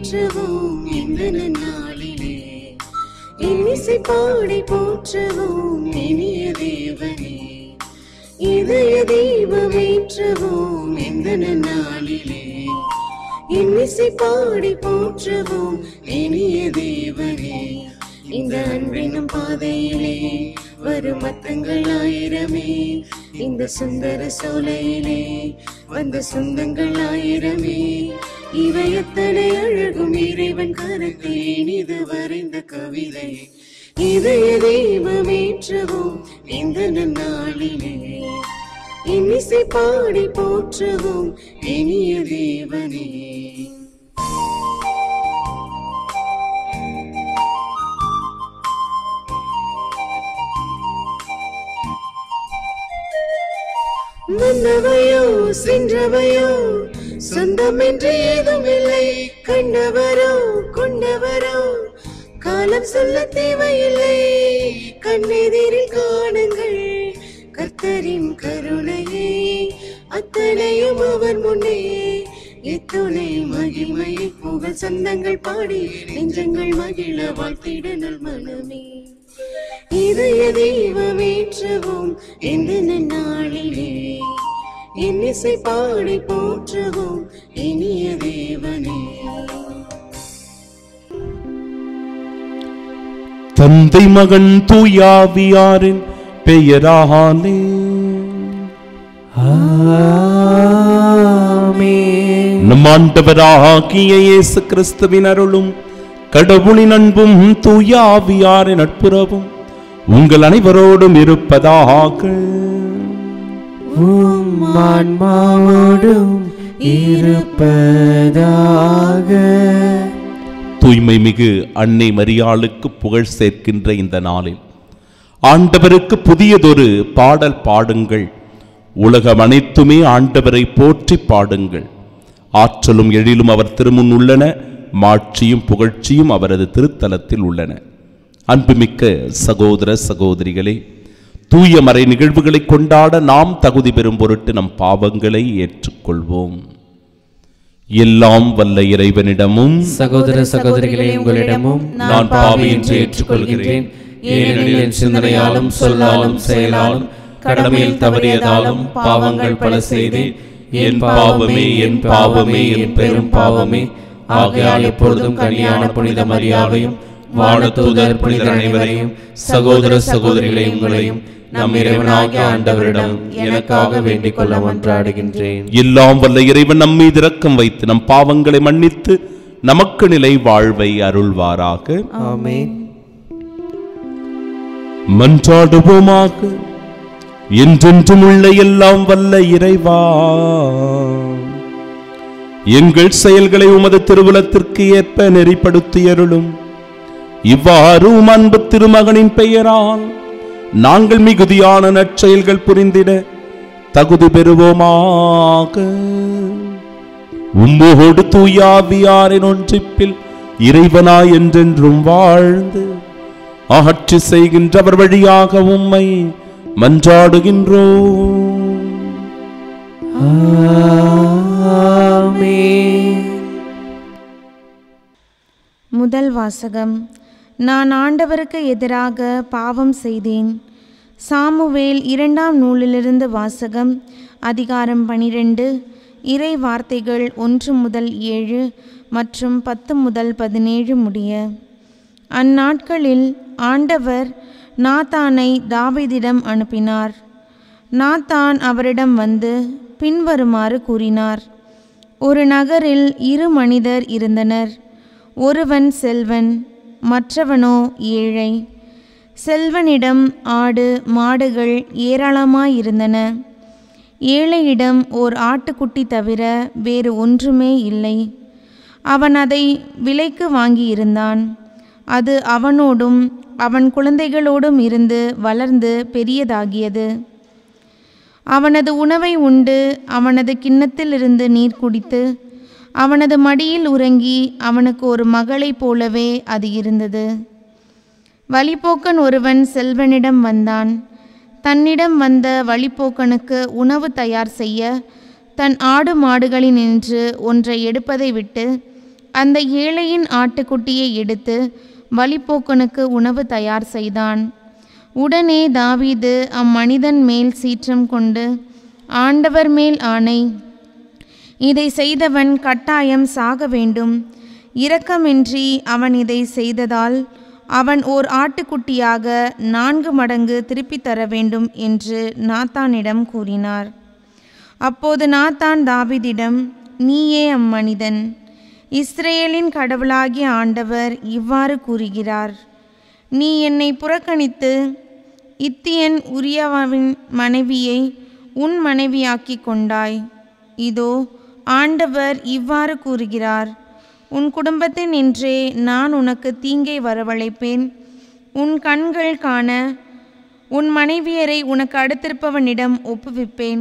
ஏற்றுவோம் இந்த நன்னாளிலே இன்னிசை பாடி போற்றுவோம் இனிய தேவனே இதய தீபமேற்றுவோம் இந்த நன்னாளிலே இன்னிசை பாடி போற்றுவோம் இனிய தேவனே இந்த அன்பினும் பாதையிலே வரும் மத்தங்கள் ஆயிரமே இந்த சுந்தர சோலையிலே வந்த சொந்தங்கள் ஆயிரமே இவை எத்தனை அழகும் இறைவன் கருத்தில் இனிது வரைந்த கவிதை இதய தெய்வமேற்றுவோம் இந்த நன்னாளிலே இன்னிசை பாடி போற்றுவோம் இனிய தேவனே வந்தவையோ சென்றவையோ சொந்தமின்றி ஏதுமில்லை கண்டவரோ கொண்டவரோ காலம் சொல்ல தேவையில்லை கண்ணெதிரில் காணுங்கள் கர்த்தரின் கருணையே அத்தனையும் அவர் முன்னே இத்துணை மகிமை புகழ் சொந்தங்கள் பாடி நெஞ்சங்கள் மகிழ வாழ்த்திட நல் மனமே இதய தெய்வமேற்றுவோம் இந்த நன்னாளிலே இன்னிசை பாடி போற்றுவோம் இனிய தேவனே தந்தை மகன் தூயாவியாரின் பெயராலே நம் ஆண்டவராகிய இயேசு கிறிஸ்துவின் அருளும் கடவுளின் அன்பும் தூயாவியாரின் நட்புறவும் உங்கள் அனைவரோடும் இருப்பதாக உம் ஆன்மாவோடும் இருப்பதாக தூய்மை மிகு அன்னை மரியாளுக்கு புகழ் சேர்க்கின்ற இந்த நாளில் ஆண்டவருக்கு புதியதொரு பாடல் பாடுங்கள் உலகம் அனைத்துமே ஆண்டவரை போற்றி பாடுங்கள் ஆற்றலும் எழிலும் அவர் திருமுன் உள்ளன மாட்சியும் புகழ்ச்சியும் அவரது திருத்தலத்தில் உள்ளன அன்புமிக்க சகோதர சகோதரிகளே தூய மறை நிகழ்வுகளை கொண்டாட நாம் தகுதி பெறும் பொருட்டு நம் பாவங்களை ஏற்றுக்கொள்வோம் எல்லாம் வல்ல இறைவனிடமும் சகோதர சகோதரிகளே உங்களிடமும் நான் பாவி என்று ஏற்றுக்கொள்கிறேன் ஏனெனில் என் சிந்தனையாலும் சொல்லாலும் செயலாலும் கடமையில் தவறியதாலும் பாவங்கள் பல செய்தேன் என் பாவமே என் பாவமே என் பெரும் பாவமே ஆகையால் எப்பொழுதும் கனியான புனித மரியாதையும் வானதூதர் புனிதர் அனைவரையும் சகோதர சகோதரிகளை உங்களையும் நம் இறைவனாகிய ஆண்டவரிடம் எனக்காக வேண்டிக் கொள்ள மன்றாடுகின்றேன் எல்லாம் வல்ல இறைவன் நம் மீது இரக்கம் வைத்து நம் பாவங்களை மன்னித்து நமக்கு நிலை வாழ்வை அருள்வாராக ஆமென் மன்றாடுவோமாக என்றென்றும் உள்ள எல்லாம் வல்ல இறைவா எங்கள் செயல்களை உமது திருவுலத்திற்கு ஏற்ப நெறிப்படுத்தியருளும் இவ்வாறு உம் அன்பு திருமகனின் பெயரால் நாங்கள் மிகுதியான நற்செயல்கள் புரிந்திட தகுதி பெறுவோமாக உம்மோடு தூயாவியாரின் ஒன்றிப்பில் இறைவனாய் என்றென்றும் வாழ்ந்து ஆட்சி செய்கின்றவர் வழியாக உம்மை மன்றாடுகின்றோம் ஆமென் முதல் வாசகம் நான் ஆண்டவருக்கு எதிராக பாவம் செய்தேன் சாமுவேல் இரண்டாம் நூலிலிருந்து வாசகம் அதிகாரம் பனிரெண்டு இறை வார்த்தைகள் ஒன்று முதல் ஏழு மற்றும் பத்து முதல் பதினேழு முடிய அந்நாட்களில் ஆண்டவர் நாத்தானை தாவீதிடம் அனுப்பினார் நாத்தான் அவரிடம் வந்து பின்வருமாறு கூறினார் ஒரு நகரில் இரு மனிதர் இருந்தனர் ஒருவன் செல்வன் மற்றவனோ ஏழை செல்வனிடம் ஆடு மாடுகள் ஏராளமாயிருந்தன ஏழையிடம் ஓர் ஆட்டுக்குட்டி தவிர வேறு ஒன்றுமே இல்லை அவன் அதை விலைக்கு வாங்கியிருந்தான் அது அவனோடும் அவன் குழந்தைகளோடும் இருந்து வளர்ந்து பெரியதாகியது அவனது உணவை உண்டு அவனது கிண்ணத்திலிருந்து நீர் குடித்து அவனது மடியில் உறங்கி அவனுக்கு ஒரு மகளைப் போலவே அது இருந்தது வழிப்போக்கன் ஒருவன் செல்வனிடம் வந்தான் தன்னிடம் வந்த வழிப்போக்கனுக்கு உணவு தயார் செய்ய தன் ஆடு மாடுகளினின்று ஒன்றை எடுப்பதை விட்டு அந்த ஏழையின் ஆட்டுக்குட்டியை எடுத்து வழிப்போக்கனுக்கு உணவு தயார் செய்தான் உடனே தாவீது அம்மனிதன் மேல் சீற்றம் கொண்டு ஆண்டவர் மேல் ஆணை இதை செய்தவன் கட்டாயம் சாக வேண்டும் இரக்கமின்றி அவன் இதை செய்ததால் அவன் ஓர் ஆட்டுக்குட்டியாக நான்கு மடங்கு திருப்பித் தர வேண்டும் என்று நாத்தானிடம் கூறினார் அப்போது நாத்தான் தாவீதிடம் நீயே அம்மனிதன் இஸ்ரேலின் கடவுளாகிய ஆண்டவர் இவ்வாறு கூறுகிறார் நீ என்னை புறக்கணித்து இத்தியன் உரியாவின் மனைவியை உன் மனைவியாக்கிக் கொண்டாய் இதோ ஆண்டவர் இவ்வாறு கூறுகிறார் உன் குடும்பத்தினின்றே நான் உனக்கு தீங்கை வரவழைப்பேன் உன் கண்கள் காண உன் மனைவியரை உனக்கு அடுத்திருப்பவனிடம் ஒப்புவிப்பேன்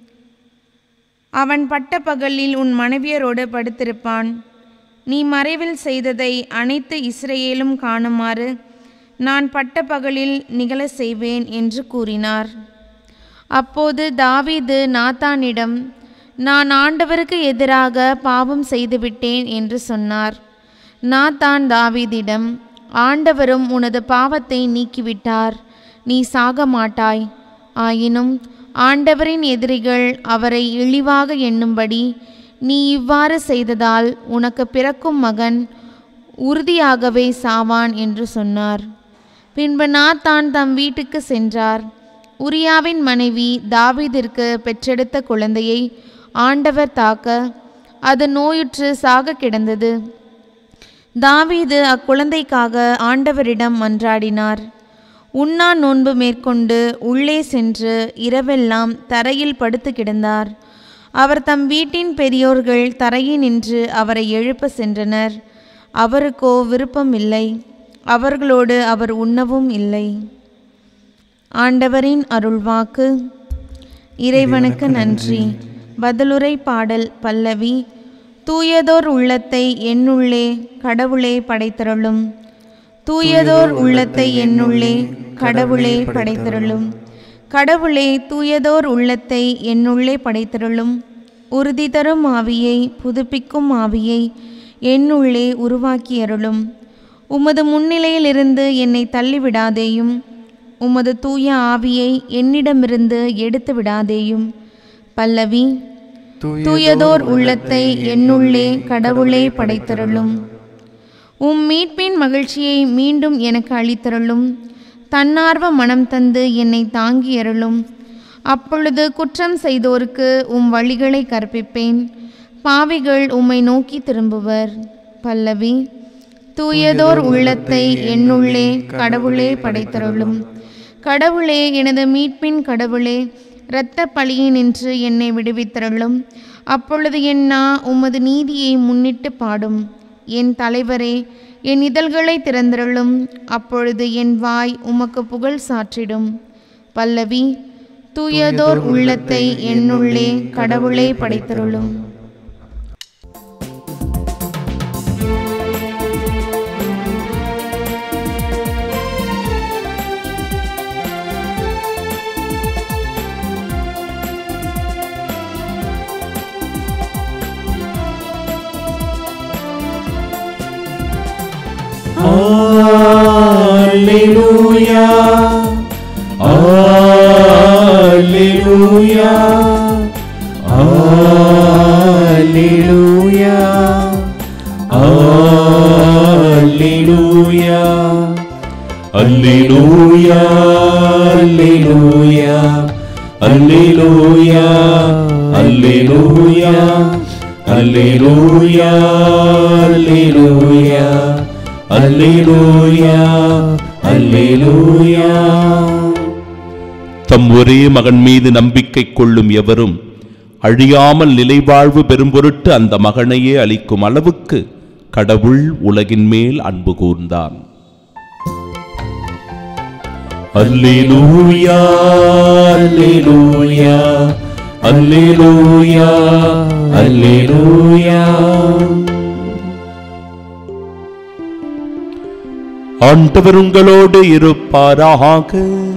அவன் பட்ட பகலில் உன் மனைவியரோடு படுத்திருப்பான் நீ மறைவில் செய்ததை அனைத்து இஸ்ரேலும் காணுமாறு நான் பட்ட பகலில் நிகழ செய்வேன் என்று கூறினார் அப்போது தாவீது நாத்தானிடம் நான் ஆண்டவருக்கு எதிராக பாவம் செய்துவிட்டேன் என்று சொன்னார் நாத்தான் தாவீதிடம் ஆண்டவரும் உனது பாவத்தை நீக்கிவிட்டார் நீ சாக மாட்டாய் ஆயினும் ஆண்டவரின் எதிரிகள் அவரை இழிவாக எண்ணும்படி நீ இவ்வாறு செய்ததால் உனக்கு பிறக்கும் மகன் உறுதியாகவே சாவான் என்று சொன்னார் பின்பு நாத்தான் தம் வீட்டுக்கு சென்றார் உரியாவின் மனைவி தாவீதிற்கு பெற்றெடுத்த குழந்தையை ஆண்டவர் தாக்க அது நோயுற்று சாக கிடந்தது தாவீது அக்குழந்தைக்காக ஆண்டவரிடம் மன்றாடினார் உண்ணா நோன்பு மேற்கொண்டு உள்ளே சென்று இரவெல்லாம் தரையில் படுத்து கிடந்தார் அவர் தம் வீட்டின் பெரியோர்கள் தரையில் நின்று அவரை எழுப்ப சென்றனர் அவருக்கோ விருப்பம் இல்லை அவர்களோடு அவர் உண்ணவும் இல்லை ஆண்டவரின் அருள்வாக்கு இறைவனுக்கு நன்றி பதிலுரை பாடல் பல்லவி தூயதோர் உள்ளத்தை என்னுள்ளே கடவுளே படைத்தருளும் தூயதோர் உள்ளத்தை என்னுள்ளே கடவுளே படைத்தருளும் கடவுளே தூயதோர் உள்ளத்தை என்னுள்ளே படைத்தருளும் உறுதி தரும் ஆவியை புதுப்பிக்கும் ஆவியை என்னுள்ளே உருவாக்கியருளும் உமது முன்னிலையிலிருந்து என்னை தள்ளிவிடாதேயும் உமது தூய ஆவியை என்னிடமிருந்து எடுத்து விடாதேயும் பல்லவி தூயதோர் உள்ளத்தை என்னுள்ளே கடவுளே படைத்தருளும் உம் மீட்பின் மகிழ்ச்சியை மீண்டும் எனக்கு அளித்தருளும் தன்னார்வ மனம் தந்து என்னை தாங்கி அருளும் அப்பொழுது குற்றம் செய்தோருக்கு உம் வழிகளை கற்பிப்பேன் பாவிகள் உம்மை நோக்கி திரும்புவர் பல்லவி தூயதோர் உள்ளத்தை என்னுள்ளே கடவுளே படைத்தருளும் கடவுளே எனது மீட்பின் கடவுளே இரத்த பழியினின்று என்னை விடுவித்தருளும் அப்பொழுது என் நா உமது நீதியை முன்னிட்டு பாடும் என் தலைவரே என் இதழ்களை திறந்திருளும் அப்பொழுது என் வாய் உமக்கு புகழ் சாற்றிடும் பல்லவி தூயதோர் உள்ளத்தை என்னுள்ளே கடவுளே படைத்தருளும் Alleluia. Alleluia. Alleluia. Alleluia. Alleluia. Alleluia. Alleluia. Alleluia. Alleluia. Alleluia. Alleluia. Alleluia. தம் ஒரே மகன் மீது நம்பிக்கை கொள்ளும் எவரும் அழியாமல் நிலைவாழ்வு பெறும் பொருட்டு அந்த மகனையே அளிக்கும் அளவுக்கு கடவுள் உலகின் மேல் அன்பு கூர்ந்தான் Alleluia. Alleluia. Alleluia. Alleluia. ஆண்டவர் உங்களோடு இருப்பாராக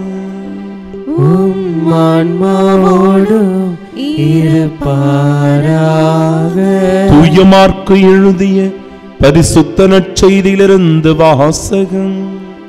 உம் ஆன்மாவோடும் இருப்பாராக தூயமார்க்கு எழுதிய பரிசுத்த நற்செய்தியிலிருந்து வாசகம்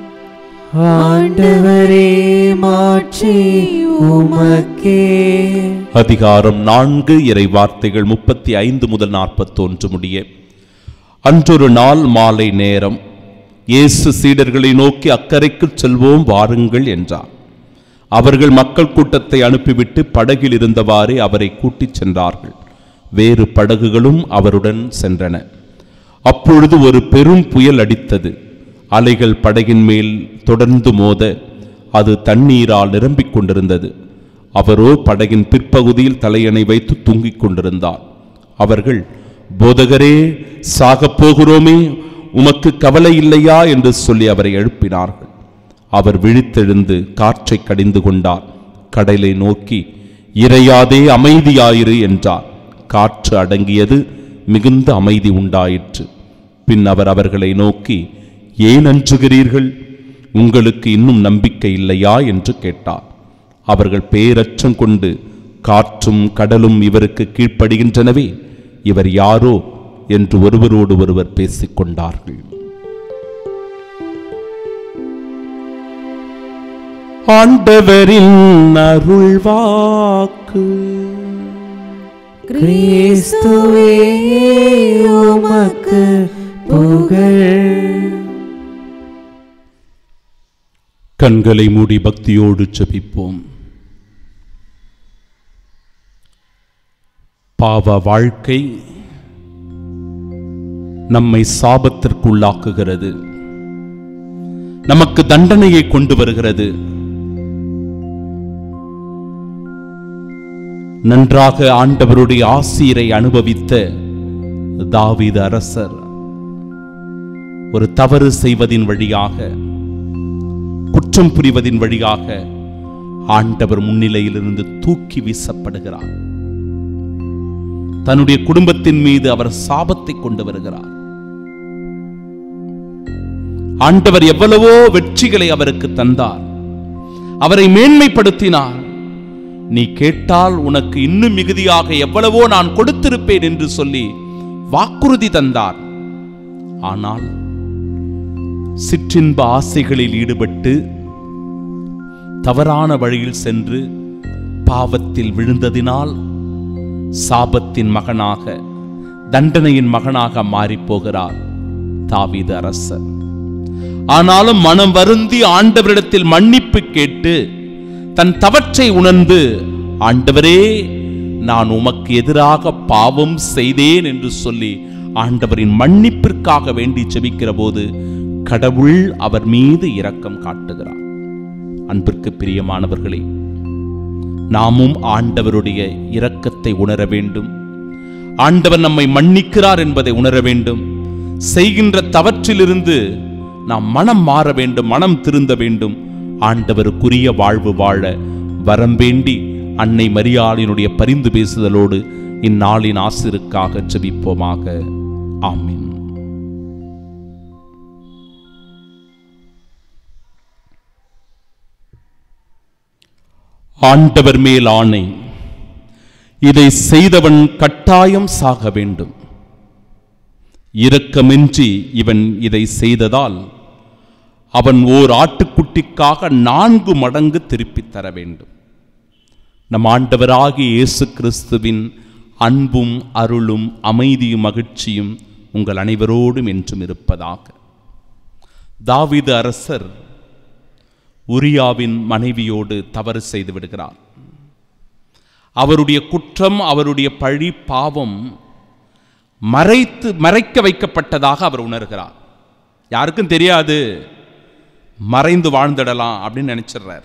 ஆண்டவரே மாட்சி உமக்கே அதிகாரம் நான்கு இறை வார்த்தைகள் முப்பத்தி ஐந்து முதல் நாற்பத்தொன்று முடிய அன்றொரு நாள் மாலை நேரம் இயேசு சீடர்களை நோக்கி அக்கறைக்குச் செல்வோம் வாருங்கள் என்றார் அவர்கள் மக்கள் கூட்டத்தை அனுப்பிவிட்டு படகில் இருந்தவாறே அவரை கூட்டிச் சென்றார்கள் வேறு படகுகளும் அவருடன் சென்றன அப்பொழுது ஒரு பெரும் புயல் அடித்தது அலைகள் படகின் மேல் தொடர்ந்து மோத அது தண்ணீரால் நிரம்பிக் கொண்டிருந்தது அவரோ படகின் பிற்பகுதியில் தலையணை வைத்து தூங்கிக் கொண்டிருந்தார் அவர்கள் போதகரே சாகப் போகிறோமே உமக்கு கவலை இல்லையா என்று சொல்லி அவரை எழுப்பினார்கள் அவர் விழித்தெழுந்து காற்றை கடிந்து கொண்டார் கடலை நோக்கி இறையாதே அமைதியாயிரு என்றார் காற்று அடங்கியது மிகுந்த அமைதி உண்டாயிற்று பின் அவர் அவர்களை நோக்கி ஏன் அஞ்சுகிறீர்கள் உங்களுக்கு இன்னும் நம்பிக்கை இல்லையா என்று கேட்டார் அவர்கள் பேரச்சம் கொண்டு காற்றும் கடலும் இவருக்கு கீழ்ப்படுகின்றனவே இவர் யாரோ என்று ஒருவரோடு ஒருவர் பேசிக் கொண்டார்கள் ஆண்டவரின் அருள்வாக்கு கிறிஸ்துவே உமக்கு புகழ் கண்களை மூடி பக்தியோடு ஜெபிப்போம் பாவ வாழ்க்கை நம்மை சாபத்திற்குள்ளாக்குகிறது நமக்கு தண்டனையை கொண்டு வருகிறது நன்றாக ஆண்டவருடைய ஆசீரை அனுபவித்த தாவீது அரசர் ஒரு தவறு செய்வதின் வழியாக குற்றம் புரிவதின் வழியாக ஆண்டவர் முன்னிலையிலிருந்து தூக்கி வீசப்படுகிறார் தன்னுடைய குடும்பத்தின் மீது அவர் சாபத்தை கொண்டு வருகிறார் ஆண்டவர் எவ்வளவோ வெற்றிகளை அவருக்கு தந்தார் அவரை மேன்மைப்படுத்தினார் நீ கேட்டால் உனக்கு இன்னும் மிகுதியாக எவ்வளவோ நான் கொடுத்திருப்பேன் என்று சொல்லி வாக்குறுதி தந்தார் ஆனால் சிற்றின்ப ஆசைகளில் ஈடுபட்டு தவறான வழியில் சென்று பாவத்தில் விழுந்ததினால் சாபத்தின் மகனாக தண்டனையின் மகனாக மாறிப் போகிறார் தாவீது அரசர் ஆனாலும் மனம் வருந்தி ஆண்டவரிடத்தில் மன்னிப்பு கேட்டு தன் தவற்றை உணர்ந்து ஆண்டவரே நான் உமக்கு எதிராக பாவம் செய்தேன் என்று சொல்லி ஆண்டவரின் மன்னிப்பிற்காக வேண்டி ஜெபிக்கிற போது கடவுள் அவர் மீது இரக்கம் காட்டுகிறார் அன்பிற்கு பிரியமானவர்களே நாமும் ஆண்டவருடைய இரக்கத்தை உணர வேண்டும் ஆண்டவர் நம்மை மன்னிக்கிறார் என்பதை உணர வேண்டும் செய்கின்ற தவற்றிலிருந்து நாம் மனம் மாற வேண்டும் மனம் திருந்த வேண்டும் ஆண்டவருக்குரிய வாழ்வு வாழ வரம் வேண்டி அன்னை மரியாளினுடைய பரிந்து பேசுதலோடு இந்நாளின் ஆசிருக்காக ஜெபிப்போமாக ஆமீன் ஆண்டவர் மேல் ஆணை இதை செய்தவன் கட்டாயம் சாக வேண்டும் இரக்கமின்றி இவன் இதை செய்ததால் அவன் ஓர் ஆட்டுக்குட்டிக்காக நான்கு மடங்கு திருப்பித் தர வேண்டும் நம் ஆண்டவராகிய இயேசு கிறிஸ்துவின் அன்பும் அருளும் அமைதியும் மகிழ்ச்சியும் உங்கள் அனைவரோடும் என்றும் இருப்பதாக தாவீது அரசர் உரியாவின் மனைவியோடு தவறு செய்து விடுகிறார் அவருடைய குற்றம் அவருடைய பழி பாவம் மறைத்து மறைக்க வைக்கப்பட்டதாக அவர் உணர்கிறார் யாருக்கும் தெரியாது மறைந்து வாழ்ந்திடலாம் அப்படின்னு நினைச்சிடுறார்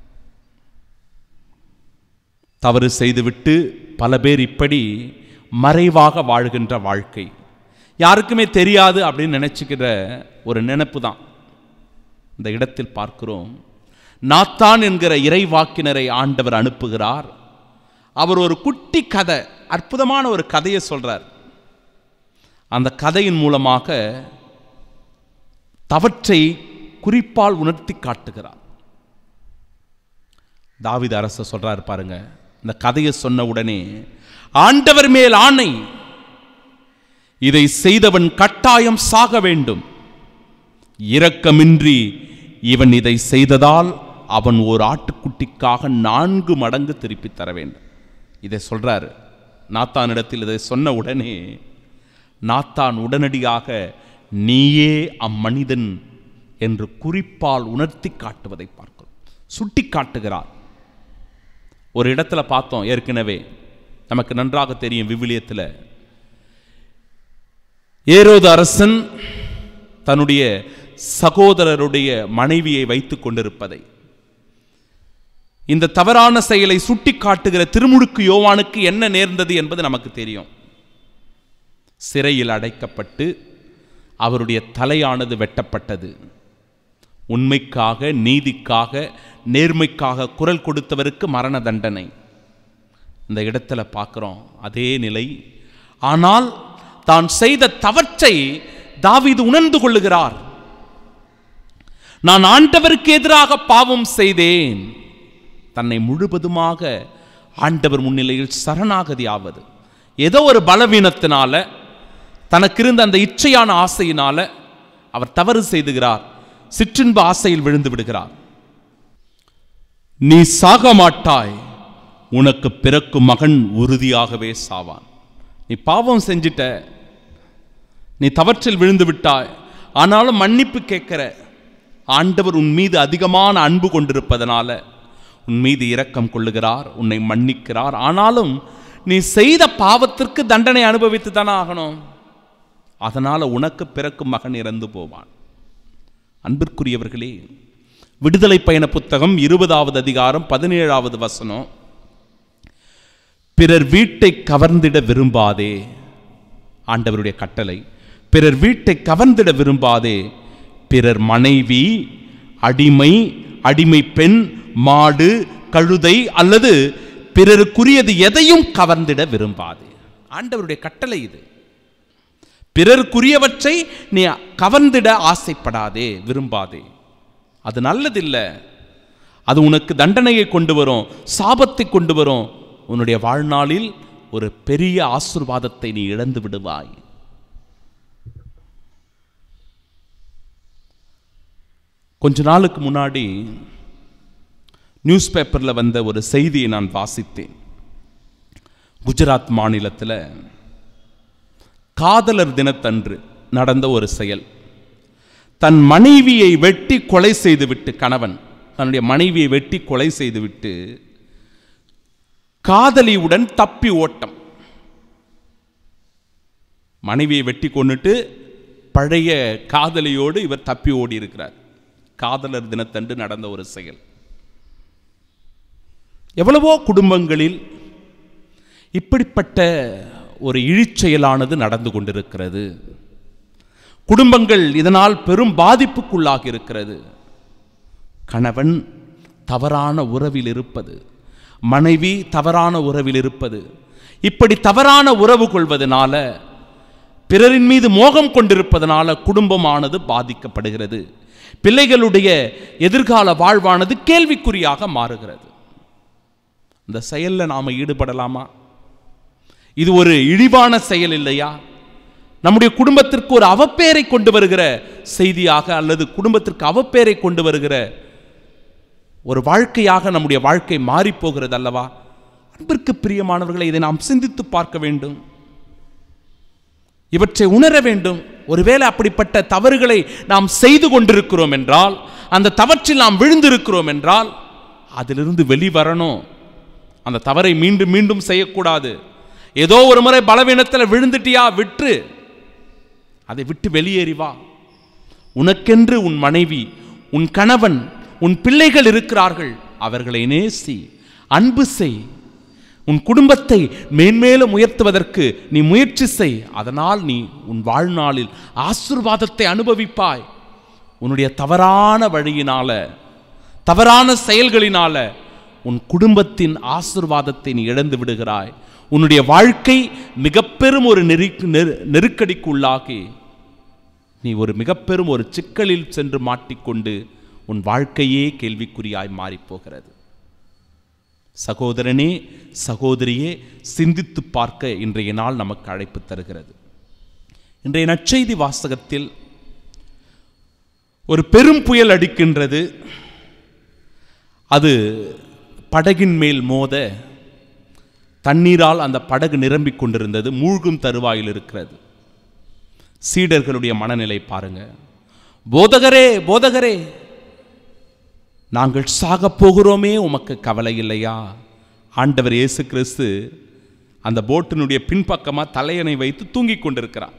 தவறு செய்துவிட்டு பல பேர் இப்படி மறைவாக வாழ்கின்ற வாழ்க்கை யாருக்குமே தெரியாது அப்படின்னு நினைச்சுக்கிற ஒரு நினைப்பு தான் இந்த இடத்தில் பார்க்கிறோம் நாத்தான் என்கிற இறைவாக்கினரை ஆண்டவர் அனுப்புகிறார் அவர் ஒரு குட்டி கதை அற்புதமான ஒரு கதையை சொல்றார் அந்த கதையின் மூலமாக தவற்றை குறிப்பால் உணர்த்தி காட்டுகிறார் தாவீது அரச சொல்றாரு பாருங்க இந்த கதையை சொன்ன உடனே ஆண்டவர் மேல் ஆணை இதை செய்தவன் கட்டாயம் சாக வேண்டும் இரக்கமின்றி இவன் இதை செய்ததால் அவன் ஒரு ஆட்டுக்குட்டிக்காக நான்கு மடங்கு திருப்பி தர வேண்டும் இதை சொல்றாரு நாத்தானிடத்தில் இதை சொன்ன உடனே நாத்தான் உடனடியாக நீயே அம்மனிதன் என்று குறிப்பால் உணர்த்தி காட்டுவதை பார்க்கிறோம் சுட்டி காட்டுகிறார் ஒரு இடத்துல பார்த்தோம் ஏற்கனவே நமக்கு நன்றாக தெரியும் விவிலியத்தில் ஏரோது அரசன் தன்னுடைய சகோதரருடைய மனைவியை வைத்துக் கொண்டிருப்பதை இந்த தவறான செயலை சுட்டி காட்டுகிற திருமுழுக்கு யோவானுக்கு என்ன நேர்ந்தது என்பது நமக்கு தெரியும் சிறையில் அடைக்கப்பட்டு அவருடைய தலையானது வெட்டப்பட்டது உண்மைக்காக நீதிக்காக நேர்மைக்காக குரல் கொடுத்தவருக்கு மரண தண்டனை இந்த இடத்துல பார்க்குறோம் அதே நிலை ஆனால் தான் செய்த தவற்றை தாவீது உணர்ந்து கொள்ளுகிறார் நான் ஆண்டவருக்கு எதிராக பாவம் செய்தேன் தன்னை முழுவதுமாக ஆண்டவர் முன்னிலையில் சரணாகதி ஆவது ஏதோ ஒரு பலவீனத்தினால தனக்கு இருந்த அந்த இச்சையான ஆசையினால அவர் தவறு செய்துகிறார் சிற்றின்ப ஆசையில் விழுந்து விடுகிறார் நீ சாக மாட்டாய் உனக்கு பிறக்கும் மகன் உறுதியாகவே சாவான் நீ பாவம் செஞ்சிட்ட நீ தவற்றில் விழுந்து விட்டாய் ஆனாலும் மன்னிப்பு கேட்கிற ஆண்டவர் உன் மீது அதிகமான அன்பு கொண்டிருப்பதனால உன் மீது இரக்கம் கொள்ளுகிறார் உன்னை மன்னிக்கிறார் ஆனாலும் நீ செய்த பாவத்திற்கு தண்டனை அனுபவித்து தானே ஆகணும் அதனால உனக்கு பிறக்கும் மகன் இறந்து போவான் அன்பிற்குரியவர்களே விடுதலை பயண புத்தகம் இருபதாவது அதிகாரம் பதினேழாவது வசனம் பிறர் வீட்டை கவர்ந்திட விரும்பாதே ஆண்டவருடைய கட்டளை பிறர் வீட்டை கவர்ந்திட விரும்பாதே பிறர் மனைவி அடிமை அடிமை பெண் மாடு கழுதை அல்லது பிறருக்குரியது எதையும் கவர்ந்திட விரும்பாதே ஆண்டவருடைய கட்டளை இது பிறருக்குரியவற்றை நீ கவர்ந்திட ஆசைப்படாதே விரும்பாதே அது நல்லதில்லை அது உனக்கு தண்டனையை கொண்டு வரும் சாபத்தை கொண்டு வரும் உன்னுடைய வாழ்நாளில் ஒரு பெரிய ஆசிர்வாதத்தை நீ இழந்து விடுவாய் கொஞ்ச நாளுக்கு முன்னாடி நியூஸ் பேப்பரில் வந்த ஒரு செய்தியை நான் வாசித்தேன் குஜராத் மாநிலத்தில் காதலர் தினத்தன்று நடந்த ஒரு செயல் தன் மனைவியை வெட்டி கொலை செய்துவிட்டு கணவன் தன்னுடைய மனைவியை வெட்டி கொலை செய்துவிட்டு காதலியுடன் தப்பி ஓட்டம் மனைவியை வெட்டி கொண்டுட்டு பழைய காதலியோடு இவர் தப்பி ஓடி இருக்கிறார் காதலர் தினத்தன்று நடந்த ஒரு செயல் எவ்வளவோ குடும்பங்களில் இப்படிப்பட்ட ஒரு இழிச்செயலானது நடந்து கொண்டிருக்கிறது குடும்பங்கள் இதனால் பெரும் பாதிப்புக்குள்ளாகி இருக்கிறது கணவன் தவறான உறவில் இருப்பது மனைவி தவறான உறவில் இருப்பது இப்படி தவறான உறவு கொள்வதனால பிறரின் மீது மோகம் கொண்டிருப்பதனால குடும்பமானது பாதிக்கப்படுகிறது பிள்ளைகளுடைய எதிர்கால வாழ்வானது கேள்விக்குறியாக மாறுகிறது இந்த செயலில் நாம் ஈடுபடலாமா இது ஒரு இழிவான செயல் இல்லையா நம்முடைய குடும்பத்திற்கு ஒரு அவப்பேரை கொண்டு வருகிற செய்தியாக அல்லது குடும்பத்திற்கு அவப்பேரை கொண்டு வருகிற ஒரு வாழ்க்கையாக நம்முடைய வாழ்க்கை மாறிப் போகிறது அல்லவா அன்பிற்கு பிரியமானவர்களை இதை நாம் சிந்தித்து பார்க்க வேண்டும் இவற்றை உணர வேண்டும் ஒருவேளை அப்படிப்பட்ட தவறுகளை நாம் செய்து கொண்டிருக்கிறோம் என்றால் அந்த தவற்றில் நாம் விழுந்திருக்கிறோம் என்றால் அதிலிருந்து வெளிவரணும் அந்த தவறை மீண்டும் மீண்டும் செய்யக்கூடாது ஏதோ ஒரு முறை பலவீனத்தில் விழுந்துட்டியா விட்டு அதை விட்டு வெளியேறி வா உனக்கென்று உன் மனைவி உன் கணவன் உன் பிள்ளைகள் இருக்கிறார்கள் அவர்களை நேசி அன்பு செய் உன் குடும்பத்தை மேன்மேலும் உயர்த்துவதற்கு நீ முயற்சி செய் அதனால் நீ உன் வாழ்நாளில் ஆசிர்வாதத்தை அனுபவிப்பாய் உன்னுடைய தவறான வழியினால தவறான செயல்களினால உன் குடும்பத்தின் ஆசிர்வாதத்தை நீ இழந்து விடுகிறாய் உன்னுடைய வாழ்க்கை மிக பெரும் ஒரு நெரு நெரு- நெருக்கடிக்கு உள்ளாகி நீ ஒரு மிக பெரும் ஒரு சிக்கலில் சென்று மாட்டிக்கொண்டு உன் வாழ்க்கையே கேள்விக்குறியாய் மாறிப்போகிறது சகோதரனே சகோதரியே சிந்தித்து பார்க்க இன்றைய நாள் நமக்கு அழைப்பு தருகிறது இன்றைய நற்செய்தி வாசகத்தில் ஒரு பெரும் புயல் அடிக்கின்றது அது படகின் மேல் மோத தண்ணீரால் அந்த படகு நிரம்பிக் கொண்டிருந்தது மூழ்கும் தருவாயில் இருக்கிறது சீடர்களுடைய மனநிலை பாருங்க போதகரே போதகரே நாங்கள் சாகப் போகிறோமே உமக்கு கவலை இல்லையா ஆண்டவர் இயேசு கிறிஸ்து அந்த போட்டினுடைய பின்பக்கமாக தலையணை வைத்து தூங்கிக் கொண்டிருக்கிறார்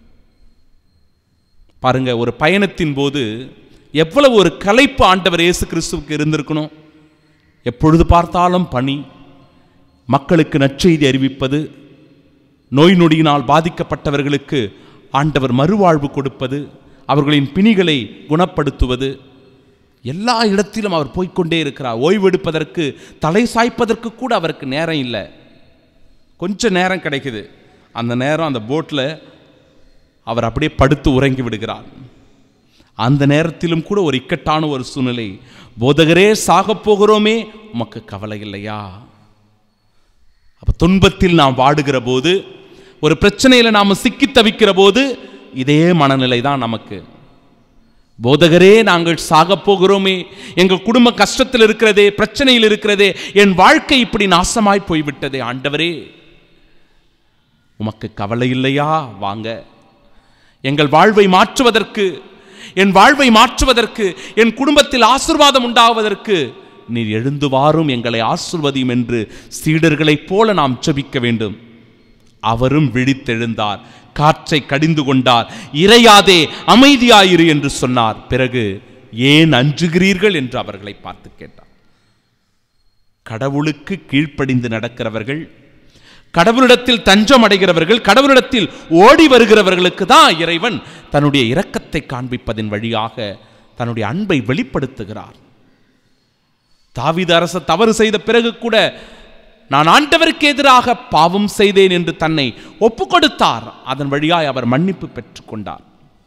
பாருங்க ஒரு பயணத்தின் போது எவ்வளவு ஒரு கலைப்பு ஆண்டவர் இயேசு கிறிஸ்துவுக்கு இருந்திருக்கணும் எப்பொழுது பார்த்தாலும் பணி மக்களுக்கு நற்செய்தி அறிவிப்பது நோய் நொடியினால் பாதிக்கப்பட்டவர்களுக்கு ஆண்டவர் மறுவாழ்வு கொடுப்பது அவர்களின் பிணிகளை குணப்படுத்துவது எல்லா இடத்திலும் அவர் போய்க்கொண்டே இருக்கிறார் ஓய்வெடுப்பதற்கு தலை சாய்ப்பதற்கு கூட அவருக்கு நேரம் இல்லை கொஞ்சம் நேரம் கிடைக்குது அந்த நேரம் அந்த போட்டில் அவர் அப்படியே படுத்து உறங்கி விடுகிறார் அந்த நேரத்திலும் கூட ஒரு இக்கட்டான ஒரு சூழ்நிலை போதகரே சாகப் போகிறோமே உமக்கு கவலை இல்லையா அப்ப துன்பத்தில் நாம் வாடுகிற போது ஒரு பிரச்சனையில நாம் சிக்கி தவிக்கிற போது இதே மனநிலை தான் நமக்கு போதகரே நாங்கள் சாகப் போகிறோமே எங்கள் குடும்ப கஷ்டத்தில் இருக்கிறதே பிரச்சனையில் இருக்கிறதே என் வாழ்க்கை இப்படி நாசமாய் போய்விட்டதே ஆண்டவரே உமக்கு கவலை இல்லையா வாங்க எங்கள் வாழ்வை மாற்றுவதற்கு என் வாழ்வை மாற்றுவதற்கு என் குடும்பத்தில் ஆசிர்வாதம் உண்டாவதற்கு நீர் எழுந்து வாரும் எங்களை ஆசிர்வதியும் என்று சீடர்களைப் போல நாம் ஜெபிக்க வேண்டும் அவரும் விழித்தெழுந்தார் காற்றை கடிந்து கொண்டார் இறையாதே அமைதியாயிரு என்று சொன்னார் பிறகு ஏன் அஞ்சுகிறீர்கள் என்று அவர்களை பார்த்து கேட்டார் கடவுளுக்கு கீழ்ப்படிந்து நடக்கிறவர்கள் கடவுளிடத்தில் தஞ்சம் அடைகிறவர்கள் கடவுளிடத்தில் ஓடி வருகிறவர்களுக்கு தான் இறைவன் தன்னுடைய இரக்கத்தை காண்பிப்பதின் வழியாக தன்னுடைய அன்பை வெளிப்படுத்துகிறார் தாவீது அரச தவறு செய்த பிறகு கூட நான் ஆண்டவருக்கு எதிராக பாவம் செய்தேன் என்று தன்னை ஒப்பு கொடுத்தார் அதன் வழியாய் அவர் மன்னிப்பு பெற்றுக்கொண்டார்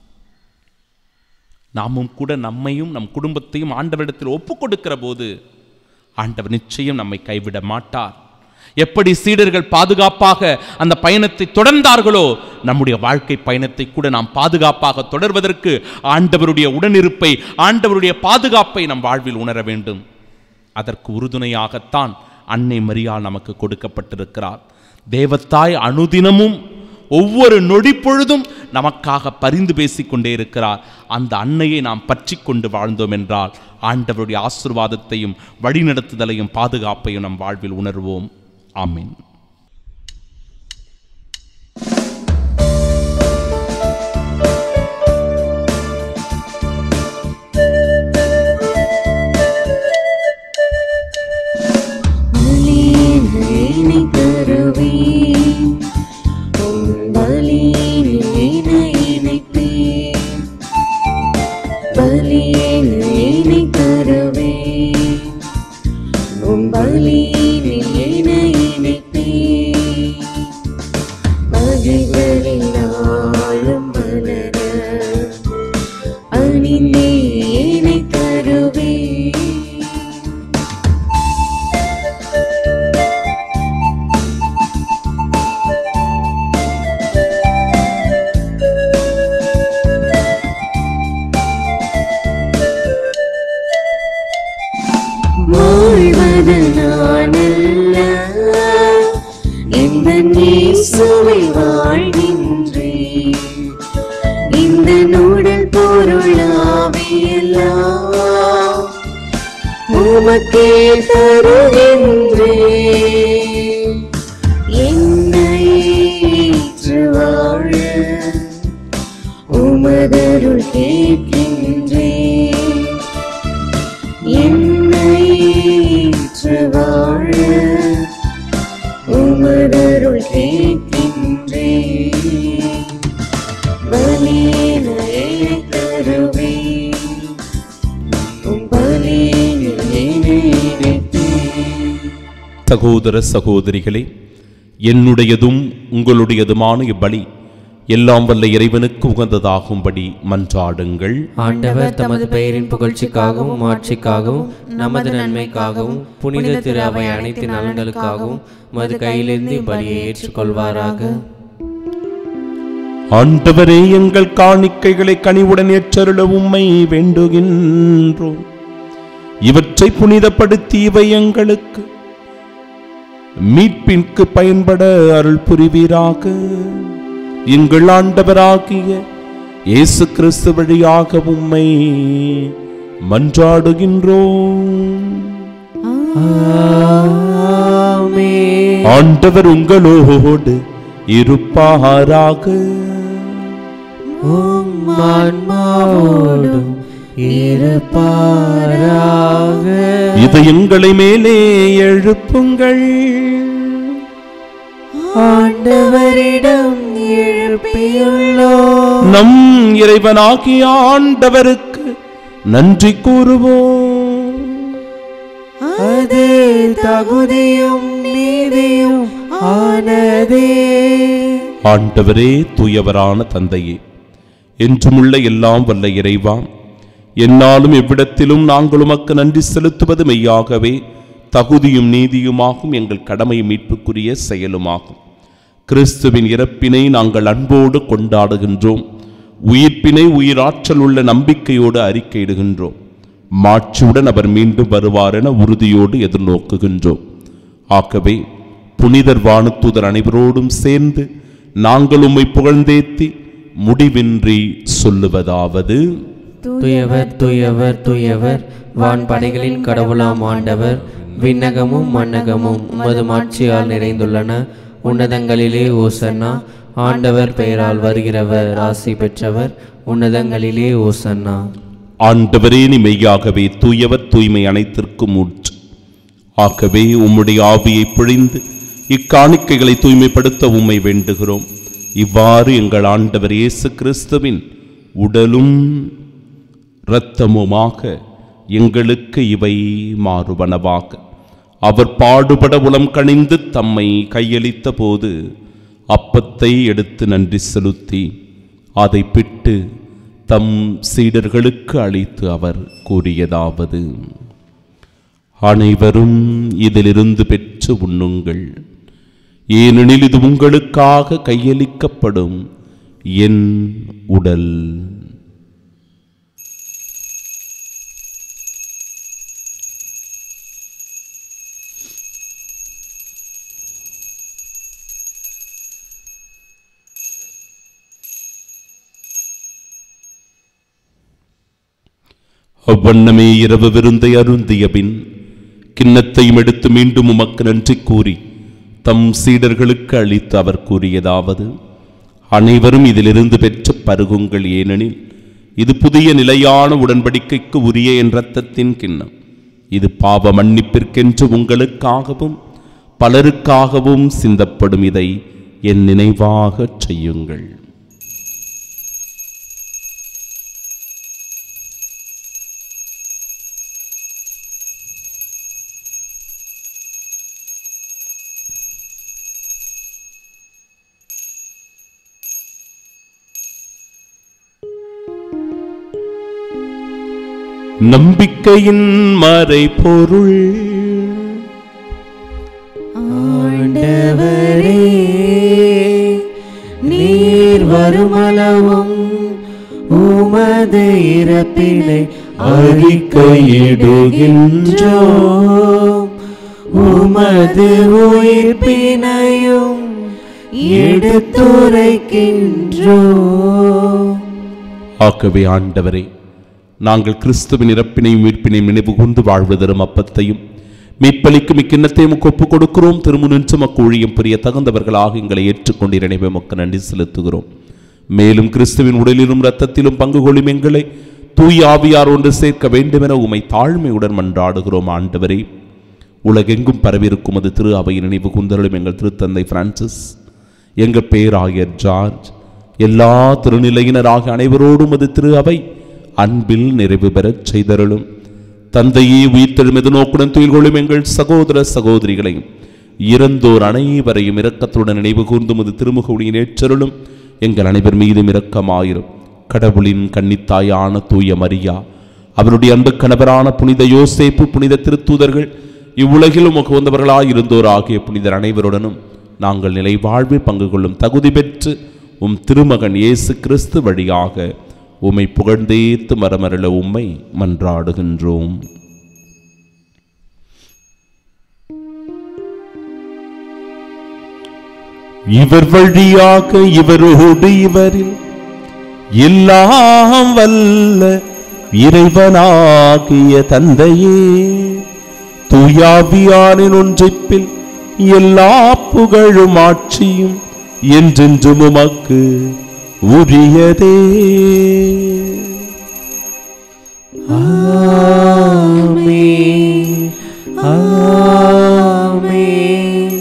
நாமும் கூட நம்மையும் நம் குடும்பத்தையும் ஆண்டவரிடத்தில் ஒப்பு கொடுக்கிற போது ஆண்டவர் நிச்சயம் நம்மை கைவிட மாட்டார் எப்படி சீடர்கள் பாதுகாப்பாக அந்த பயணத்தை தொடர்ந்தார்களோ நம்முடைய வாழ்க்கை பயணத்தை கூட நாம் பாதுகாப்பாக தொடர்வதற்கு ஆண்டவருடைய உடனிருப்பை ஆண்டவருடைய பாதுகாப்பை நம் வாழ்வில் உணர வேண்டும் அதற்கு உறுதுணையாகத்தான் அன்னை மரியாள் நமக்கு கொடுக்கப்பட்டிருக்கிறார் தேவத்தாய் அனுதினமும் ஒவ்வொரு நொடி பொழுதும் நமக்காக பரிந்து பேசிக்கொண்டே இருக்கிறார் அந்த அன்னையை நாம் பற்றி கொண்டு வாழ்ந்தோம் என்றால் ஆண்டவருடைய ஆசிர்வாதத்தையும் வழிநடத்துதலையும் பாதுகாப்பையும் நம் வாழ்வில் உணர்வோம் ஆமீன் பலியினை தருவேன் உன் பலியினை இணைப்பேன் பலியினை தருவேன் உன் பலியினை இணைப்பேன் மகிழ்களில் ஆழம் வளர அணிந்தே இணை தருவேன் வாழ்வது நானல்ல இந்த இயேசுவை வாழ்கின்றேன் இந்த நூடல் பொருளாவியெல்லாம் உமக்கே தருகின்றேன் என்னை ஏற்று வாழ உமதருள் கேட்கின்றேன் என்னை ஏற்று வாழ உமதருள் கேட்கின்றேன் பலியினை தருவேன் உம் பலியினை நினைப்பேன் சகோதர சகோதரிகளே என்னுடையதும் உங்களுடையதுமான இவ்வழி எல்லாம் வல்ல இறைவனுக்கு உகந்ததாகும்படி மன்றாடுங்கள் ஆண்டவர் தமது பெயரின் புகழ்ச்சிக்காகவும் மாட்சிக்காகவும் நமது நன்மைக்காகவும் புனித திரு அவை அனைத்து நலன்களுக்காகவும் மது கையிலிருந்து பலியை ஏற்றுக்கொள்வாராக ஆண்டவரே எங்கள் காணிக்கைகளை கனிவுடன் ஏற்றருள உம்மை வேண்டுகின்றோம் இவற்றை புனிதப்படுத்தி இவை எங்களுக்கு மீட்பிற்கு பயன்பட அருள் புரிவீராக எங்கள் ஆண்டவராகிய இயேசு கிறிஸ்து வழியாக உம்மை மன்றாடுகின்றோம் ஆமென். ஆண்டவர் உங்களோடு இருப்பாராக உம் ஆன்மாவோடும் இருப்பாராக இதயங்களை மேலே எழுப்புங்கள் ஆண்டவரிடம் எழுப்பியுள்ளோம் நம் இறைவனாகிய ஆண்டவருக்கு நன்றி கூறுவோம் அது தகுதியும் நீதியும் ஆனதே ஆண்டவரே தூயவரான தந்தையே என்றுமுள்ள எல்லாம் வல்ல இறைவா என்னாலும் எவ்விடத்திலும் நாங்கள் உமக்கு நன்றி செலுத்துவது மெய்யாகவே தகுதியும் நீதியுமாகும் எங்கள் கடமை மீட்புக்குரிய செயலுமாகும் கிறிஸ்துவின் இறப்பினை நாங்கள் அன்போடு கொண்டாடுகின்றோம் உயிர்ப்பினை உயிராற்றல் உள்ள நம்பிக்கையோடு அறிக்கையிடுகின்றோம் மாட்சியுடன் அவர் மீண்டும் வருவார் என உறுதியோடு எதிர்நோக்குகின்றோம் ஆகவே புனிதர் வானத்தூதர் அனைவரோடும் சேர்ந்து நாங்கள் உம்மை புகழ்ந்தேத்தி முடிவின்றி சொல்லுவதாவது துயவர் துயவர் துயவர் வான்படைகளின் கடவுளாம் ஆண்டவர் விண்ணகமும் மண்ணகமும் உமது மாட்சியால் நிறைந்துள்ளன உன்னதங்களிலே ஓசன்னா ஆண்டவர் பெயரால் வருகிறவர் ஆசி பெற்றவர் உன்னதங்களிலே ஓசன்னா ஆண்டவரே நீ மெய்யாகவே தூயவர் தூய்மை அனைத்திற்கும் ஊற்று ஆகவே உம்முடைய ஆவியை பொழிந்து இக்காணிக்கைகளை தூய்மைப்படுத்த உம்மை வேண்டுகிறோம் இவ்வாறு எங்கள் ஆண்டவர் இயேசு கிறிஸ்துவின் உடலும் இரத்தமுமாக எங்களுக்கு இவை மாறுபனவாக அவர் பாடுபட உளம் கணிந்து தம்மை கையளித்த போது அப்பத்தை எடுத்து நன்றி செலுத்தி அதை பிட்டு தம் சீடர்களுக்கு அளித்து அவர் கூறியதாவது அனைவரும் இதிலிருந்து பெற்று உண்ணுங்கள் ஏனெனில் இது உங்களுக்காக கையளிக்கப்படும் என் உடல் அவ்வண்ணமே இரவு விருந்தை அருந்திய பின் கிண்ணத்தையும் எடுத்து மீண்டும் உமக்கு நன்றி கூறி தம் சீடர்களுக்கு அளித்து அவர் கூறியதாவது அனைவரும் இதிலிருந்து பெற்று பருகுங்கள் ஏனெனில் இது புதிய நிலையான உடன்படிக்கைக்கு உரிய என் இரத்தத்தின் கிண்ணம் இது பாவ மன்னிப்பிற்கென்று உங்களுக்காகவும் பலருக்காகவும் சிந்தப்படும் இதை என் நினைவாகச் செய்யுங்கள் நம்பிக்கையின் மறைபொருள் ஆண்டவரே நீர் வருமளவும் உமது இறப்பினை அறிக்கையிடுகின்றோம் உமது உயிர்ப்பினையும் எடுத்துரைக்கின்றோம் ஆகவே ஆண்டவரே நாங்கள் கிறிஸ்துவின் இறப்பினையும் மீட்பினையும் நினைவு கூர்ந்து வாழ்வு தரும் அப்பத்தையும் மீட்பளிக்கும் இக்கிண்ணத்தையும் உமக்கு ஒப்புக் கொடுக்கிறோம் திருமுனின்று மக்கு ஊழியம் புரிய தகுந்தவர்களாக எங்களை ஏற்றுக்கொண்டு நினைவை மக்கு நன்றி செலுத்துகிறோம் மேலும் கிறிஸ்துவின் உடலிலும் இரத்தத்திலும் பங்கு கொள்ளும் எங்களை தூய் ஆவியார் ஒன்று சேர்க்க வேண்டுமென உமை தாழ்மையுடன் மன்றாடுகிறோம் ஆண்டவரே உலகெங்கும் பரவியிருக்கும் அது திரு அவை நினைவு கூந்தலும் எங்கள் திருத்தந்தை பிரான்சிஸ் எங்கள் பேராயர் ஜார்ஜ் எல்லா திருநிலையினராக அனைவரோடும் அது திரு அவை அன்பில் நிறைவு பெறச் செய்தருளும் தந்தையே உயிர்த்தெழும் எதிர்நோக்குடன் துயில் கொள்ளும் எங்கள் சகோதர சகோதரிகளையும் இறந்தோர் அனைவரையும் இரக்கத்துடன் நினைவு கூர்ந்தும் அது திருமுக ஒளியின் ஏற்றருளும் எங்கள் அனைவர் மீதும் இரக்கமாயிரும் கடவுளின் கன்னித்தாயான தூய மரியா அவருடைய அன்பு கணவரான புனித யோசேப்பு புனித திருத்தூதர்கள் இவ்வுலகிலும் உகந்தவர்களாய் இருந்தோர் ஆகிய புனிதர் அனைவருடனும் நாங்கள் நிலை வாழ்வில் பங்கு கொள்ளும் தகுதி பெற்று உம் திருமகன் இயேசு கிறிஸ்து வழியாக உம்மை புகழ்ந்தேத்து மரமருள உம்மை மன்றாடுகின்றோம் இவர் வழியாக இவரோடு இவரில் எல்லாம் வல்ல இறைவனாகிய தந்தையே தூயாவியானின் ஒன்றிப்பில் எல்லா புகழும் ஆட்சியும் என்றென்றும் உமக்கு உரியதே ஆமென் ஆமென்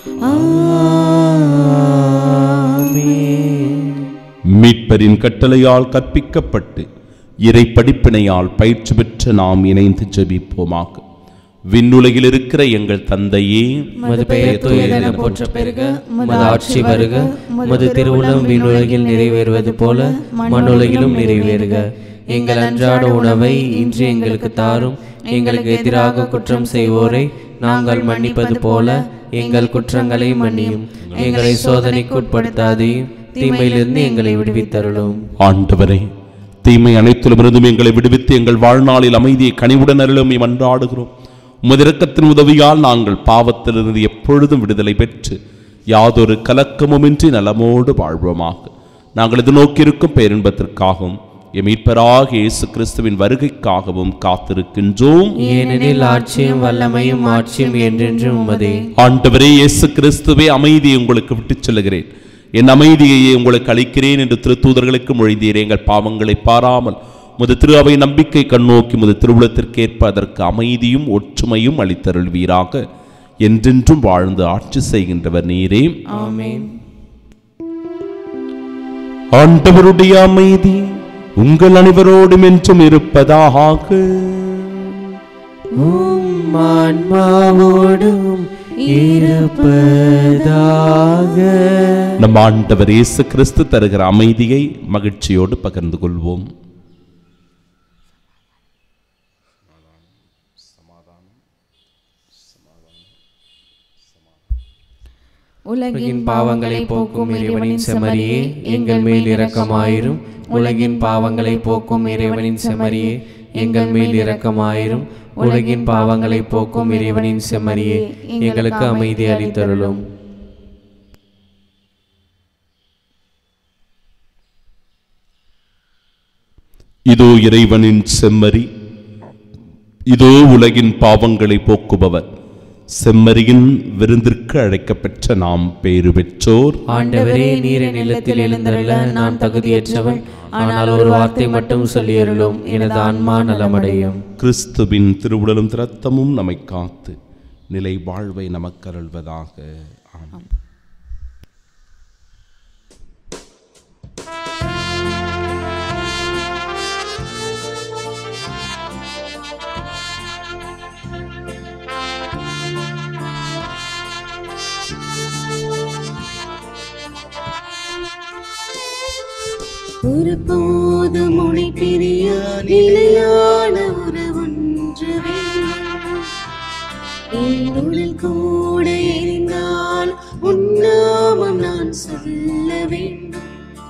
ஆமென் மீட்பரின் கட்டளையால் கற்பிக்கப்பட்டு இறை படிப்பினையால் பயிற்சி பெற்ற நாம் இணைந்து ஜெபிப்போமாக விண்ணுலகில் இருக்கிற எங்கள் தந்தையே மது பெயர் தூயதென போற்ற பெருக மது ஆட்சி வருக மது திருவுளம் விண்ணுலகில் நிறைவேறுவது போல மண்ணுலகிலும் நிறைவேறுக எங்கள் அன்றாட உணவை இன்று எங்களுக்கு தாரும் எங்களுக்கு எதிராக குற்றம் செய்வோரை நாங்கள் மன்னிப்பது போல எங்கள் குற்றங்களை மன்னியும் எங்களை சோதனைக்கு உட்படுத்தாதையும் தீமையிலிருந்து எங்களை விடுவித்தருளும் ஆண்டவரே தீமை அனைத்திலுமிருந்தும் எங்களை விடுவித்து எங்கள் வாழ்நாளில் அமைதியை கனிவுடன் அருளும் மன்றாடுகிறோம் உமது இரக்கத்தின் உதவியால் நாங்கள் பாவத்திலிருந்து எப்பொழுதும் விடுதலை பெற்று யாதொரு கலக்கமுமின்றி நலமோடு வாழ்வோமாக நாங்கள் இது நோக்கியிருக்கும் பேரின்பத்திற்காகவும் எம் மீட்பராக இயேசு கிறிஸ்துவின் வருகைக்காகவும் காத்திருக்கின்றோம் ஏனெனில் ஆட்சியும் வல்லமையும் ஆட்சியும் என்றென்றும் உமதே ஆண்டவரே இயேசு கிறிஸ்துவே அமைதியை உங்களுக்கு விட்டுச் செல்கிறேன் என் அமைதியையே உங்களுக்கு அளிக்கிறேன் என்று திருத்தூதர்களுக்கு மொழிந்தீரே எங்கள் பாவங்களை பாராமல் முது திரு அவை நம்பிக்கை கண்ணோக்கி முது திருவுளத்திற்கேற்ப அதற்கு அமைதியும் ஒற்றுமையும் அளித்தருள்வீராக என்றென்றும் வாழ்ந்து ஆட்சி செய்கின்றவர் நீரே ஆமென் ஆண்டவருடைய அமைதி உங்கள் அனைவரோடும் என்றும் இருப்பதாக உம் ஆன்மாவோடும் இருப்பதாக நம் ஆண்டவர் இயேசு கிறிஸ்து தருகிற அமைதியை மகிழ்ச்சியோடு பகிர்ந்து கொள்வோம் உலகின் பாவங்களை போக்கும் இறைவனின் செமரியே எங்கள் மேல் இரக்கமாயிரும் உலகின் பாவங்களை போக்கும் இறைவனின் செமரியே எங்கள் மேல் இரக்கமாயிரும் உலகின் பாவங்களை போக்கும் இறைவனின் செம்மறியே எங்களுக்கு அமைதி அளித்தருளும் இதோ இறைவனின் செம்மறி இதோ உலகின் பாவங்களை போக்குபவர் செம்மறியின் விருந்திற்கு அழைக்கப்பெற்ற நாம் பேறு பெற்றோர் ஆண்டவரே நீர் என் இல்லத்தில் எழுந்தருள நான் தகுதியற்றவன் ஆனால் ஒரு வார்த்தை மட்டும் சொல்லியருளும் எனது ஆன்மா நலமடையும் கிறிஸ்துவின் திருவுடலும் திரத்தமும் நம்மை காத்து நிலை வாழ்வை நமக்கருள்வதாக ஆமென் ஒருபோது மொழி பிரிய நிலையான உறவொன்று வேண்டும் என்னுள் கூட இருந்தால் உன்னாமம் நான் சொல்ல வேண்டும்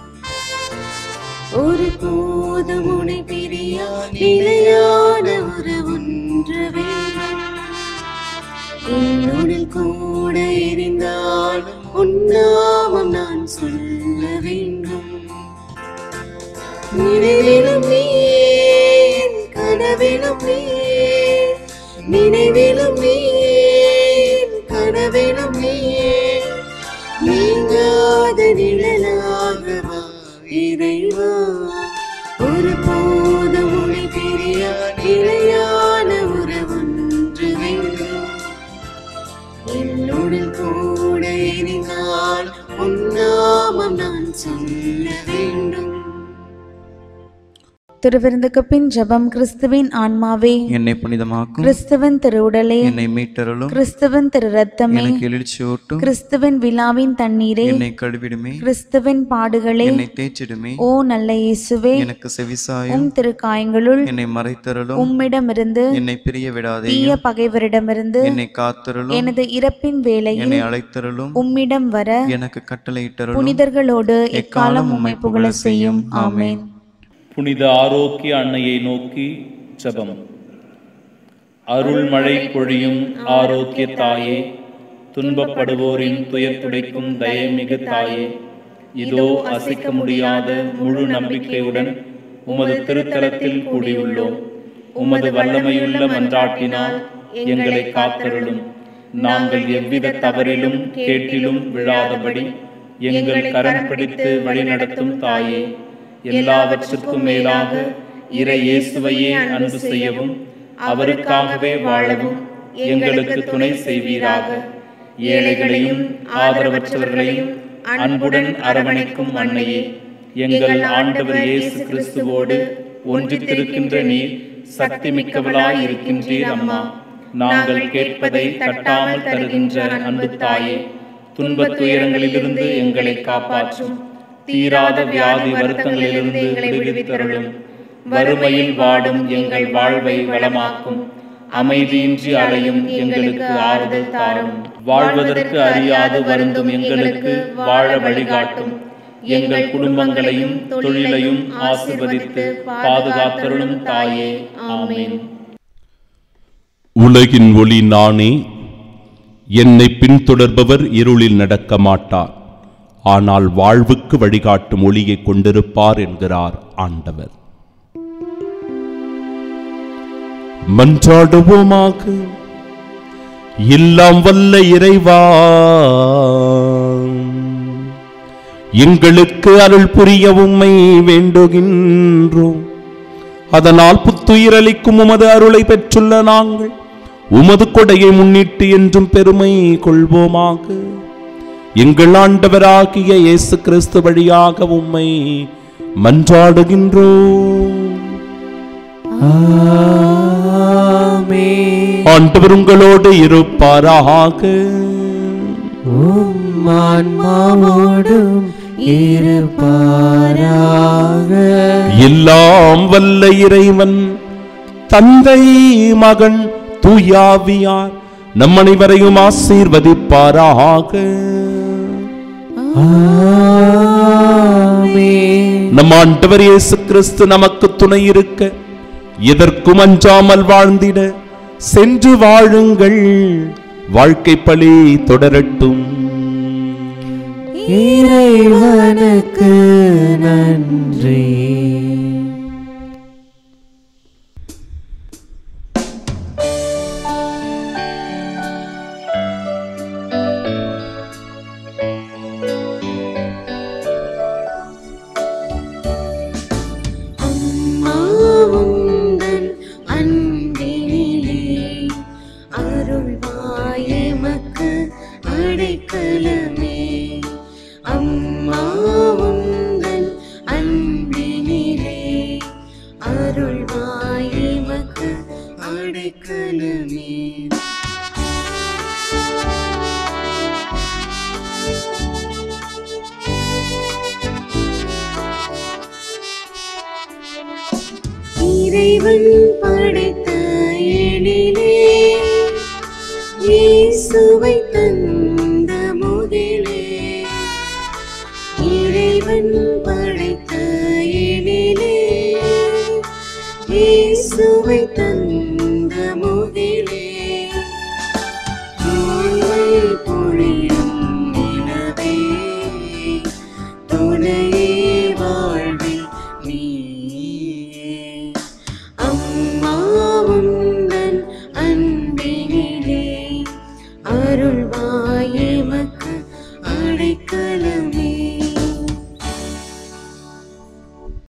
ஒருபோது மொழி பிரிய நிலையான உறவொன்று வேண்டும் என்னுள் கூட இருந்தால் உன்னாமம் நான் சொல்ல வேண்டும் நினைவிலும் நீ கனவிலும் நீ நினைவிலும் நீ கனவிலும் நீ நீங்காத நிழலாகவா இறைவா ஒரு போத மொழி பெரிய நிலையான உறவொன்று வேண்டும் என்னுடன் கூட இருந்தால் உன்னாமம் நான் சொல்ல வேண்டும் திருவிருந்துக்கு பின் ஜெபம் கிறிஸ்துவின் ஆன்மாவே என்னை புனிதமாக்கும் கிறிஸ்துவின் திருவுடலே என்னை மீட்டருளும் கிறிஸ்துவின் திரு ரத்தமே எனக்கு எழுச்சியூட்டும் கிறிஸ்துவின் விழாவின் தண்ணீரே என்னை கழுவிடுமே கிறிஸ்துவின் பாடுகளே என்னை தேய்ச்சிடுமே ஓ நல்ல இயேசுவே எனக்கு செவிசாயும் உம் திருக்காயங்களுள் என்னை மறைத்தருளும் உம்மிடமிருந்து என்னை பிரிய விடாதே தீய பகைவரிடமிருந்து என்னை காத்தருளும் எனது இறப்பின் வேளையில் என்னை அழைத்தருளும் உம்மிடம் வர எனக்கு கட்டளையிட்டருளும் புனிதர்களோடு எக்காலம் உம்மை புகழ செய்யும் ஆமென் புனித ஆரோக்கிய அன்னையை நோக்கி ஜெபம் அருள்மழை பொழியும் ஆரோக்கிய தாயே துன்பப்படுவோரின் துயர் துடைக்கும் தயமிகு தாயே இதோ அசைக்க முடியாத முழு நம்பிக்கையுடன் உமது திருத்தலத்தில் கூடியுள்ளோம் உமது வல்லமையுள்ள மன்றாட்டினால் எங்களை காத்தருளும் நாங்கள் எவ்வித தவறிலும் கேட்டிலும் விழாதபடி எங்கள் கரம் பிடித்து வழிநடத்தும் தாயே எல்லாவற்றுக்கும் மேலாக இறை இயேசுவையே அன்பு செய்யவும் அவருக்காகவே வாழவும் எங்களுக்கு துணை செய்வீராக ஏழைகளையும் ஆதரவற்றவர்களையும் அன்புடன் அரவணைக்கும் அன்னையே எங்கள் ஆண்டவர் இயேசு கிறிஸ்துவோடு ஒன்றித்திருக்கின்ற நீர் சக்தி மிக்கவளாய் இருக்கின்றீர் அம்மா நாங்கள் கேட்பதை தட்டாமல் தருகின்ற அன்பு தாயே துன்பத் துயரங்களிலிருந்து எங்களை காப்பாற்றும் தீராத வியாதி வருத்தங்களிலிருந்து எங்களை விடுவித்தருளும் வறுமையில் வாடும் எங்கள் வாழ்வை வளமாக்கும் அமைதியின்றி அலையும் எங்களுக்கு ஆறுதல் தாரும் வாழ்வதற்கு அறியாது வருந்தும் எங்களுக்கு வாழ வழிகாட்டும் எங்கள் குடும்பங்களையும் தொழிலையும் ஆசிர்வதித்து பாதுகாத்தருளும் தாயே ஆமென் உலகின் ஒளி நானே என்னை பின்தொடர்பவர் இருளில் நடக்க மாட்டார் ஆனால் வாழ்வுக்கு வழிகாட்டும் ஒளியை கொண்டிருப்பார் என்கிறார் ஆண்டவர் மன்றாடுவோமாக எல்லாம் வல்ல இறைவா எங்களுக்கு அருள் புரிய உம்மை வேண்டுகின்றோம் அதனால் புத்துயிரளிக்கும் உமது அருளை பெற்றுள்ள நாங்கள் உமது கொடையை முன்னிட்டு என்றும் பெருமை கொள்வோமாக எங்கள் ஆண்டவராகிய இயேசு கிறிஸ்து வழியாக உம்மை மன்றாடுகின்றோம் ஆமென். ஆண்டவர் உங்களோடு இருப்பாராக உம் ஆன்மாவோடும் இருப்பாராக எல்லாம் வல்ல இறைவன் தந்தை மகன் தூயாவியார் நம் அனைவரையும் ஆசீர்வதிப்பாராக ஆமென். நம் ஆண்டவர் இயேசு கிறிஸ்து நமக்கு துணை இருக்க எதற்கும் அஞ்சாமல் வாழ்ந்திட சென்று வாழுங்கள் வாழ்க்கை பழி தொடரட்டும் இறைவனுக்கு நன்றி அம்மாவுந்தன் அன்பினிலே அருள்வாயமக்கு அடைக்கலமே அம்மாவுந்தன் அன்பினிலே அருள்வாயமக்கு அடைக்கலமே இறைவன் படைத்த எழிலே இயேசுவை தந்த முகிலே இறைவன் படைத்த எழிலே இயேசுவை தந்த முகிலே தூய்மை பொழியும் நிலவே துணையே வாழ்வில் நீயே அம்மா உந்தன் அன்பினிலே